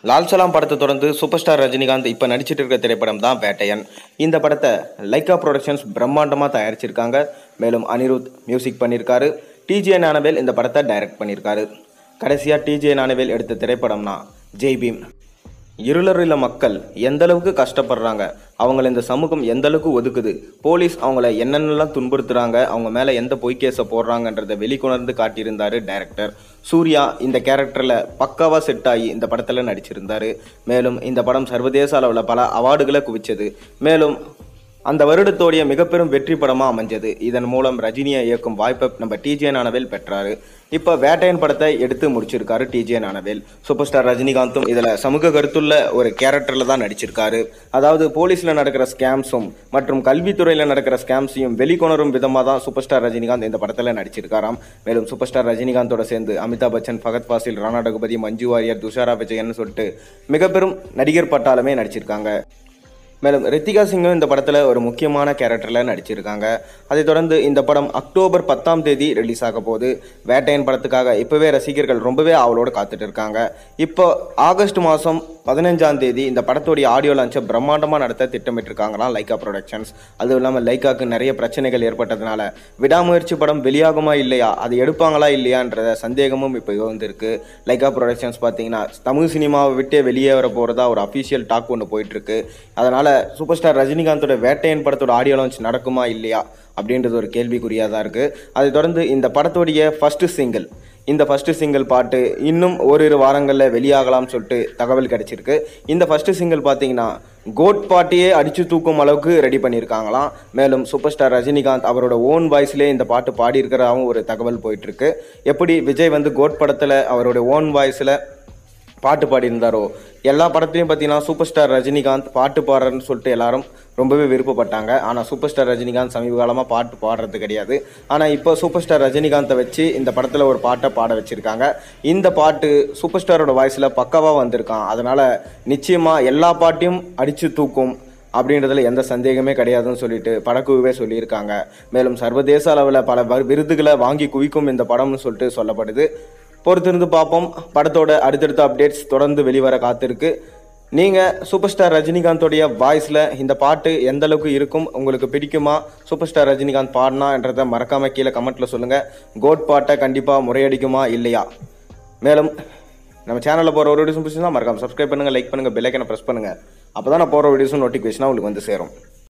லால் சலாம் படத்தை தொடர்ந்து சூப்பர் ஸ்டார் ரஜினிகாந்த் இப்போ நடிச்சிட்டு இருக்க திரைப்படம் தான் வேட்டையன் இந்த படத்தை லைக்கா ப்ரொடக்ஷன்ஸ் பிரம்மாண்டமாக தயாரிச்சிருக்காங்க மேலும் அனிருத் மியூசிக் பண்ணியிருக்காரு டிஜே ஞானவேல் இந்த படத்தை டைரக்ட் பண்ணியிருக்காரு கடைசியாக டிஜே ஞானவேல் எடுத்த திரைப்படம்னா ஜெய் பீம் இருளரில மக்கள் எந்த அளவுக்கு கஷ்டப்படுறாங்க அவங்கள இந்த சமூகம் எந்த அளவுக்கு ஒதுக்குது போலீஸ் அவங்கள என்னென்னலாம் துன்புறுத்துறாங்க அவங்க மேலே எந்த பொய் கேஸை போடுறாங்கன்றதை வெளிக்கொணர்ந்து காட்டியிருந்தாரு டைரக்டர் சூர்யா இந்த கேரக்டரில் பக்காவாக செட் ஆகி இந்த படத்தில் நடிச்சிருந்தாரு மேலும் இந்த படம் சர்வதேச அளவில் பல அவார்டுகளை குவிச்சது மேலும் அந்த வருடத்தோடைய மிகப்பெரும் வெற்றி படமாக அமைஞ்சது இதன் மூலம் ரஜினியை இயக்கும் வாய்ப்பை நம்ம டிஜே நானவேல் பெற்றாரு இப்போ வேட்டையன் படத்தை எடுத்து முடிச்சிருக்காரு டிஜே நானவேல் சூப்பர் ஸ்டார் ரஜினிகாந்தும் இதில் சமூக கருத்துள்ள ஒரு கேரக்டரில் தான் நடிச்சிருக்காரு அதாவது போலீஸில் நடக்கிற ஸ்கேம்ஸும் மற்றும் கல்வித்துறையில் நடக்கிற ஸ்கேம்ஸையும் வெளிக்கொணரும் விதமாக தான் சூப்பர் ஸ்டார் ரஜினிகாந்த் இந்த படத்தில் நடிச்சிருக்காராம் மேலும் சூப்பர் ஸ்டார் ரஜினிகாந்தோட சேர்ந்து அமிதாப் பச்சன் ஃபகத் ஃபாசில் ராணா ரகுபதி மஞ்சு வாரியர் துஷாரா விஜயன் சொல்லிட்டு மிகப்பெரும் நடிகர் பட்டாளமே நடிச்சிருக்காங்க மேலும் ரித்திகா சிங்கும் இந்த படத்தில் ஒரு முக்கியமான கேரக்டரில் நடிச்சிருக்காங்க அதைத் தொடர்ந்து இந்த படம் அக்டோபர் பத்தாம் தேதி ரிலீஸ் ஆக போகுது வேட்டையன் படத்துக்காக இப்போவே ரசிகர்கள் ரொம்பவே அவளோடு காத்துட்டு இருக்காங்க இப்போ ஆகஸ்ட் மாதம் பதினஞ்சாம் தேதி இந்த படத்துடைய ஆடியோ லான்ச்சை பிரம்மாண்டமாக நடத்த திட்டமிட்டிருக்காங்களாம் லைக்கா ப்ரொடக்ஷன்ஸ் அதுவும் இல்லாமல் லைக்காக்கு நிறைய பிரச்சனைகள் ஏற்பட்டதுனால விடாமுயற்சி படம் வெளியாகுமா இல்லையா அது எடுப்பாங்களா இல்லையான்ற சந்தேகமும் இப்போ வந்திருக்கு லைக்கா ப்ரொடக்ஷன்ஸ் பார்த்தீங்கன்னா தமிழ் சினிமாவை விட்டே வெளியே வர போகிறதா ஒரு அஃபீஷியல் டாக் ஒன்று போயிட்டுருக்கு அதனால் சூப்பர் ஸ்டார் ரஜினிகாந்தோட வேட்டையன் படத்தோட ஆடியோ லான்ச் நடக்குமா இல்லையா அப்படின்றது ஒரு கேள்விக்குறியாக தான் இருக்குது அதை தொடர்ந்து இந்த படத்துடைய ஃபஸ்ட்டு சிங்கிள் இந்த ஃபஸ்ட்டு சிங்கிள் பாட்டு இன்னும் ஓரிரு வாரங்களில் வெளியாகலாம்னு சொல்லிட்டு தகவல் கிடைச்சிருக்கு இந்த ஃபஸ்ட்டு சிங்கிள் பார்த்தீங்கன்னா கோட் பாட்டியே அடித்து தூக்கும் அளவுக்கு ரெடி பண்ணியிருக்காங்களாம் மேலும் சூப்பர் ஸ்டார் ரஜினிகாந்த் அவரோட ஓன் வாய்ஸ்லேயே இந்த பாட்டு பாடியிருக்கிறதாகவும் ஒரு தகவல் போயிட்டுருக்கு எப்படி விஜய் வந்து கோட் படத்தில் அவரோட ஓன் வாய்ஸில் பாட்டு பாடியிருந்தாரோ எல்லா படத்துலையும் பார்த்தீங்கன்னா சூப்பர் ஸ்டார் ரஜினிகாந்த் பாட்டு பாடுறன்னு சொல்லிட்டு எல்லாரும் ரொம்பவே விருப்பப்பட்டாங்க ஆனால் சூப்பர் ஸ்டார் ரஜினிகாந்த் சமீப காலமாக பாட்டு பாடுறது கிடையாது ஆனால் இப்போ சூப்பர் ஸ்டார் ரஜினிகாந்தை வச்சு இந்த படத்தில் ஒரு பாட்டை பாட வச்சுருக்காங்க இந்த பாட்டு சூப்பர் ஸ்டாரோட வாய்ஸில் பக்காவாக வந்திருக்கான் அதனால் நிச்சயமாக எல்லா பாட்டையும் அடித்து தூக்கும் அப்படின்றதுல எந்த சந்தேகமே கிடையாதுன்னு சொல்லிட்டு படக்குழுவே சொல்லியிருக்காங்க மேலும் சர்வதேச அளவில் பல வ- விருதுகளை வாங்கி குவிக்கும் இந்த படம்னு சொல்லிட்டு சொல்லப்படுது பொறுத்திருந்து பார்ப்போம் படத்தோட அடுத்தடுத்த அப்டேட்ஸ் தொடர்ந்து வெளிவர காத்திருக்கு நீங்கள் சூப்பர் ஸ்டார் ரஜினிகாந்தோடைய வாய்ஸில் இந்த பாட்டு எந்த அளவுக்கு இருக்கும் உங்களுக்கு பிடிக்குமா சூப்பர் ஸ்டார் ரஜினிகாந்த் பாடினான்றதை மறக்காம கீழே கமெண்ட்டில் சொல்லுங்கள் கோட் பாட்டை கண்டிப்பாக முறையடிக்குமா இல்லையா மேலும் நம்ம சேனலில் போகிற ஒரு வீடியோஸும் பிடிச்சிருந்தா மறக்காம சப்ஸ்கிரைப் பண்ணுங்கள் லைக் பண்ணுங்கள் பெல்லைக்கனை ப்ரெஸ் பண்ணுங்கள் அப்போ தான் நான் போகிற வீடியோஸும் நோட்டிஃபிகேஷனாக உங்களுக்கு வந்து சேரும்